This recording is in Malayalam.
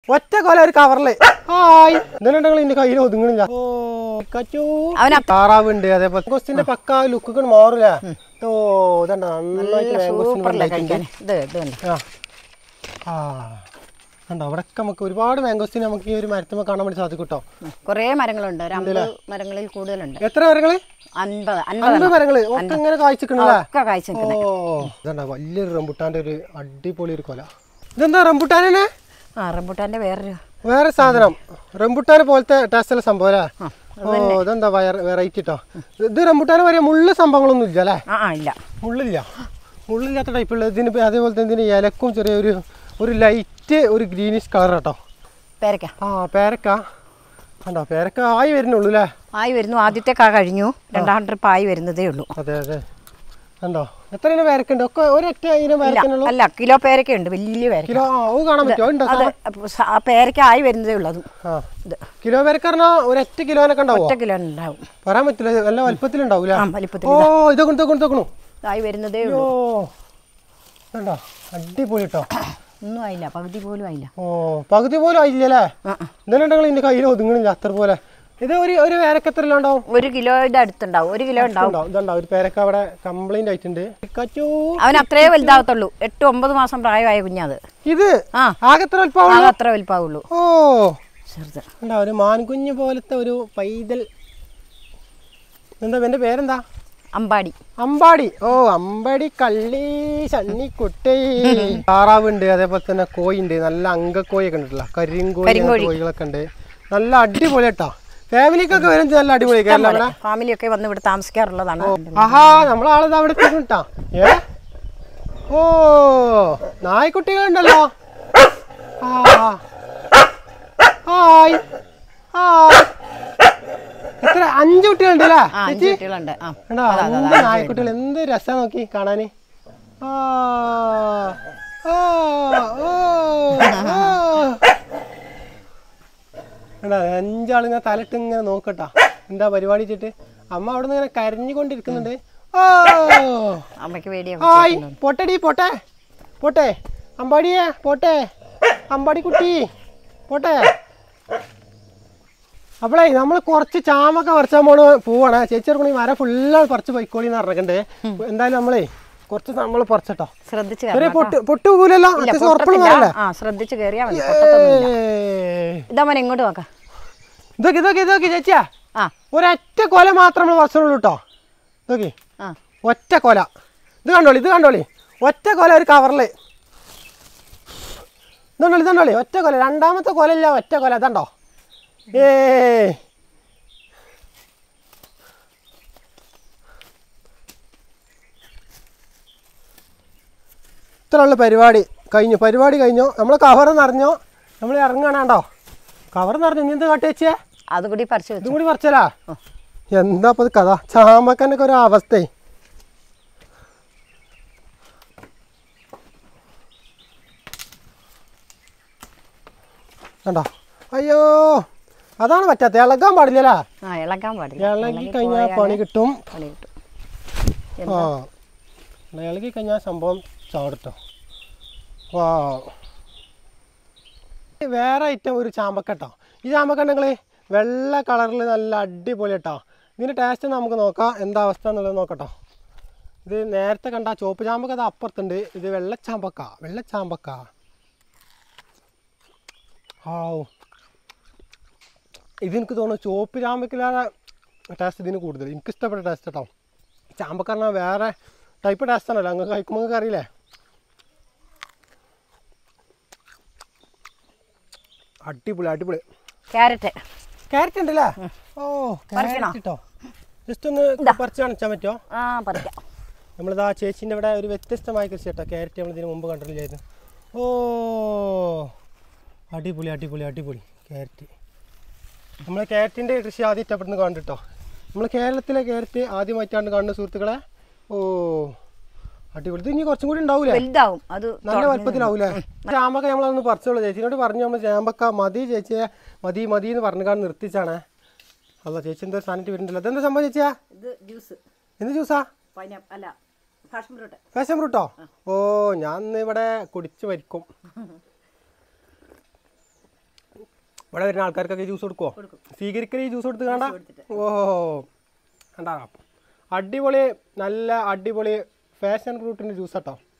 ഒറ്റ കൊല ഒരു കവറില് ഹായ് ഇതെന്നുണ്ടെങ്കിൽ എന്റെ കയ്യിൽ ഒതുങ്ങണില്ല ഓ കച്ചു അവന താറാവുണ്ട് അതേപോലെ കൊസ്റ്റിന്റെ പക്ക ലുക്കൊക്കെ മാറൂല ഓ ഇതണ്ട നന്നായിട്ട് മാംഗോസ്റ്റിന് സൂപ്പറല്ലേ ഉണ്ടായിട്ടുണ്ട്. കഴിക്കാൻ ഇത് ഇത് കണ്ടോ? ആ ആ കണ്ടോ അവിടെയൊക്കെ നമുക്ക് ഒരുപാട് മാംഗോസ്റ്റിന് നമുക്ക് ഈ ഒരു മരത്തുമ്പോൾ കാണാൻ വേണ്ടി സാധിക്കും കേട്ടോ കുറേ മരങ്ങളുണ്ട് ഒരു അമ്പത് മരങ്ങളിൽ കൂടുതലുണ്ട് എത്ര മരങ്ങള് അൻപത് അൻപത് അൻപത് മരങ്ങള് ഒക്കെ ഇങ്ങനെ കായ്ച്ചിക്കണല്ലേ ഒക്കെ കായ്ച്ചു ഓ ഇതണ്ട വലിയൊരു റംബുട്ടാന്റെ ഒരു അടിപൊളി ഒരു കൊല ഇതെന്താ റംബുട്ടാനെ ആ റംബുട്ടാന്റെ വേറൊരു വേറെ സാധനം റംബുട്ടാനെ പോലത്തെ ടേസ്റ്റുള്ള സംഭവം അല്ലേ ഓ ഇതെന്താ വെറൈറ്റി കേട്ടോ ഇത് റംബുട്ടാനെ പറയാ മുള്ളു സംഭവങ്ങളൊന്നും ഇല്ല അല്ലേ ആ ആ ഇല്ല മുള്ളില്ല മുള്ളില്ലാത്ത ടൈപ്പുള്ള ഇതിന് ഇപ്പൊ അതേപോലെ തന്നെ ഇതിന് ഇലക്കും ചെറിയൊരു ഒരു ലൈറ്റ് ഒരു ഗ്രീനിഷ് കളർ കേട്ടോ പേരക്ക ആ പേരക്ക കണ്ടോ പേരക്ക ആയി വരുന്നുള്ളൂ അല്ലേ ആയി വരുന്നു ആദ്യത്തെ കാ കഴിഞ്ഞു രണ്ടാം ട്രിപ്പ് ആയി വരുന്നതേ ഉള്ളൂ അതെ അതെ കണ്ടോ എത്ര ഇനം പേരക്കുണ്ട് ഒക്കെ ഒരൊറ്റ ഇനം ഇല്ല പേരക്കനുള്ളൂ അല്ല കിലോ പേരക്ക ഉണ്ട് വലിയ പേരക്ക കിലോ ആ അത് കാണാൻ പറ്റുമോ ഉണ്ടോ അത് അപ്പൊ സ- ആ പേരക്ക ആയി വരുന്നതേ ഉള്ളൂ അതും ആ ഇത് കിലോ പേരക്ക പറഞ്ഞാൽ ഒരൊറ്റ കിലോനൊക്കെ ഉണ്ടാവോ ഒറ്റ കിലോ ഉണ്ടാവും പറയാൻ പറ്റില്ല നല്ല വലുപ്പത്തിലുണ്ടാവൂല ആ വലിപ്പത്തിൽ ഓ ഇതൊക്കെ ഇതൊക്കെ ഇതൊക്കെ ആയി വരുന്നതേ ഓ ഉള്ളൂ കണ്ടോ അടിപൊളി കേട്ടോ ഒന്നും ആയില്ല പകുതി പോലും ആയില്ല ഓ പകുതി പോലും ആയില്ലല്ലേ ആ, ആ. ഇന്നലെണ്ടെങ്കിൽ എന്റെ കയ്യിൽ ഒതുങ്ങണില്ല അത്ര പോലെ ഇത് ഒരു ഒരു പേരക്ക എത്ര കിലോ ഉണ്ടാവും ഒരു കിലോയുടെ അടുത്തുണ്ടാവും ഒരു കിലോ ഉണ്ടാവും ഉണ്ടാവും ഇതുണ്ടാവും ഒരു പേരക്ക അവിടെ കംപ്ലൈന്റ് ആയിട്ടുണ്ട് കച്ചു അവൻ അത്രേ വലുതാകത്തുള്ളൂ എട്ട് ഒമ്പത് മാസം പ്രായമായ കുഞ്ഞത് ഇത് ആ ആകെ എത്ര വലുപ്പം അത് അത്ര വലുപ്പാവുള്ളൂ ഓ ചെറുത് ഉണ്ടാ ഒരു മാൻകുഞ്ഞ് പോലത്തെ ഒരു പൈതൽ എന്താ എന്റെ പേരെന്താ അമ്പാടി അമ്പാടി ഓ അമ്പാടി കള്ളി ചണ്ണിക്കുട്ടി താറാവുണ്ട് അതേപോലെ തന്നെ കോഴിണ്ട് നല്ല അങ്കക്കോയൊക്കെ ഉണ്ടല്ലോ കരിങ്കോഴി കരിങ്കോഴി. കോഴികളൊക്കെ ഉണ്ട് നല്ല അടിപൊളി കേട്ടോ ഫാമിലിക്കൊക്കെ വരും നല്ല അടിപൊളി കേരള അവിടെ ഫാമിലി ഒക്കെ വന്ന് ഇവിടെ താമസിക്കാറുള്ളതാണ് ആഹാ നമ്മളാളത് അവിടെ എത്തിട്ടാ ഏ ഓ നായ്ക്കുട്ടികളുണ്ടല്ലോ ആ ഹായ് ഹായ് എത്ര അഞ്ച് കുട്ടികളുണ്ട് അല്ലേ ആ അഞ്ച് കുട്ടികളുണ്ട് ആ കണ്ടോ എന്ത് നായ്ക്കുട്ടികൾ എന്ത് രസാ നോക്കി കാണാന് ആ, ആ, ഓ, ആ. കണ്ടോ അഞ്ചാളിങ്ങനെ തലട്ട് ഇങ്ങനെ നോക്കട്ടാ എന്താ പരിപാടി വെച്ചിട്ട് അമ്മ അവിടെ നിന്ന് ഇങ്ങനെ കരഞ്ഞുകൊണ്ടിരിക്കുന്നുണ്ട് ഓ അമ്മയ്ക്ക് പേടിയാ ഹായ് പോട്ടെടി പോട്ടെ പോട്ടെ അമ്പാടിയേ പോട്ടെ അമ്പാടി കുട്ടി പോട്ടെ അപ്പോളേ നമ്മൾ കുറച്ച് ചാമൊക്കെ പറിച്ചാൻ പോണ പോവാണ് ചേച്ചി ഇറങ്ങണി മരം ഫുള്ള് പറിച്ച് പൊയ്ക്കോളി എന്ന് പറഞ്ഞിട്ടുണ്ട് എന്തായാലും നമ്മളേ കുറച്ച് നമ്മൾ പറിച്ചട്ടോ ശ്രദ്ധിച്ച് ചെറിയ കയറണം പൊട്ട് പൊട്ട് പോകൂലല്ലോ ഇല്ല, അത്യാവശ്യം ഉറപ്പുള്ള പൊട്ടത്തില്ല. മരല്ലേ ആ ശ്രദ്ധിച്ച് കയറിയാ മതി പൊട്ടത്തൊന്നുമില്ല ഏയ്. ഇതാ മോനെ ഇങ്ങോട്ട് നോക്കാം ഇതൊക്കെ ഇതൊക്കെ ഇതൊക്കെ ചേച്ചിയാ ആ ഒരൊറ്റ കൊല മാത്രം നമ്മൾ പറിച്ചുള്ളൂ കേട്ടോ ഇതൊക്കെ ആ ഒറ്റ കൊല ഇത് കണ്ടോളി ഇത് കണ്ടോളി ഒറ്റ കൊല ഒരു കവറിൽ ഇതുണ്ടോളി ഇതുണ്ടോളി ഒറ്റ കൊല രണ്ടാമത്തെ കൊലയില്ല ഒറ്റ കൊല ഇതുണ്ടോ ഏ ഇത്രയുള്ള പരിപാടി കഴിഞ്ഞു പരിപാടി കഴിഞ്ഞു നമ്മൾ കവർ നിറഞ്ഞു നമ്മൾ ഇറങ്ങണോ കവർ നിറഞ്ഞു ഇനി എന്ത് കാട്ടി വെച്ചേ അത് കൂടി പറിച്ചു വെച്ചു ഇതും കൂടി പറിച്ചലാ എന്താ ഇപ്പൊ ഇത് കഥ ചാമക്കൻ്റെ ഒക്കെ ഒരു അവസ്ഥ കണ്ടോ അയ്യോ അതാണ് പറ്റാത്ത ഇളകാൻ പാടില്ലല്ലേ ആ ഇളകാൻ പാടില്ല ഇളകി കഴിഞ്ഞാൽ പണി കിട്ടും പണി കിട്ടും ആ ഇളകി കഴിഞ്ഞാൽ സംഭവം ചാടട്ടോ വാ വേറെ ഐറ്റം ഒരു ചാമ്പക്കട്ടോ ഈ ചാമ്പക്ക ഉണ്ടെങ്കിൽ വെള്ള കളറിൽ നല്ല അടിപൊളി കേട്ടോ ഇതിൻ്റെ ടേസ്റ്റ് നമുക്ക് നോക്കാം എന്താ അവസ്ഥ എന്നുള്ളത് നോക്കട്ടോ ഇത് നേരത്തെ കണ്ട ആ ചുവപ്പ് ചാമ്പക്ക അത് അപ്പുറത്തുണ്ട് ഇത് വെള്ളച്ചാമ്പക്ക വെള്ളച്ചാമ്പക്ക ആവൂ ഇതെനിക്ക് തോന്നുന്നു ചുവപ്പ് ചാമ്പക്കിലാതെ ടേസ്റ്റ് ഇതിന് കൂടുതൽ എനിക്ക് ഇഷ്ടപ്പെട്ട ടേസ്റ്റ് കേട്ടോ ചാമ്പക്ക പറഞ്ഞാൽ വേറെ ടൈപ്പ് ടേസ്റ്റ് ആണല്ലോ അങ്ങ് കഴിക്കുമ്പോൾ നിങ്ങൾക്ക് അറിയില്ലേ അടിപൊളി അടിപൊളി ക്യാരറ്റ് ക്യാരറ്റ് ഉണ്ടല്ലേ ഓ പറിക്കണോ? ക്യാരറ്റ് കേട്ടോ ജസ്റ്റ് ഒന്ന് പറിച്ച് കാണിച്ചാൽ പറ്റുമോ ആ പറിക്കാം നമ്മളിതാ ചേച്ചീൻ്റെ ഇവിടെ ഒരു വ്യത്യസ്തമായ കൃഷി കേട്ടോ ക്യാരറ്റ് നമ്മൾ ഇതിന് മുമ്പ് കണ്ടിട്ടില്ലായിരുന്നു ഓ അടിപൊളി അടിപൊളി അടിപൊളി ക്യാരറ്റ് നമ്മൾ ക്യാരറ്റിൻ്റെ കൃഷി ആദ്യം ഇഷ്ടപ്പെടുന്ന കണ്ടിട്ടോ നമ്മൾ കേരളത്തിലെ ക്യാരറ്റ് ആദ്യമായിട്ടാണ് കാണുന്ന സുഹൃത്തുക്കളെ ഓ അടിപൊളി ഇത് ഇനി കുറച്ചും കൂടി ഉണ്ടാവൂലേ വലുതാവും അത് നല്ല വലുപ്പത്തിലാവൂലേ ചാമ്പക്ക നമ്മളൊന്ന് പറിച്ചോളൂ ചേച്ചിനോട് പറഞ്ഞു നമ്മൾ ചാമ്പക്ക മതി ചേച്ചിയെ മതി മതി എന്ന് പറഞ്ഞു കാണാൻ നിർത്തിച്ചാണ് അല്ല ചേച്ചി എന്തോ സാധനത്തിൽ വരുന്നുണ്ടല്ലോ അതെന്താ സംഭവം ചേച്ചിയാ ഇത് ജ്യൂസ് എന്ത് ജ്യൂസാ പൈനാപ്പ് അല്ല ഫാഷൻ ഫ്രൂട്ട് ഫാഷൻ ഫ്രൂട്ടോ ഓ ഞാൻ ഇന്ന് ഇവിടെ കുടിച്ച് മരിക്കും ഇവിടെ വരുന്ന ആൾക്കാർക്കൊക്കെ ജ്യൂസ് കൊടുക്കുമോ സ്വീകരിക്കൽ ഈ ജ്യൂസ് കൊടുത്ത് കാണാ ഓഹോ കണ്ടാ അടിപൊളി നല്ല അടിപൊളി ഫാഷൻ ഫ്രൂട്ടിൻ്റെ ജ്യൂസ് കേട്ടോ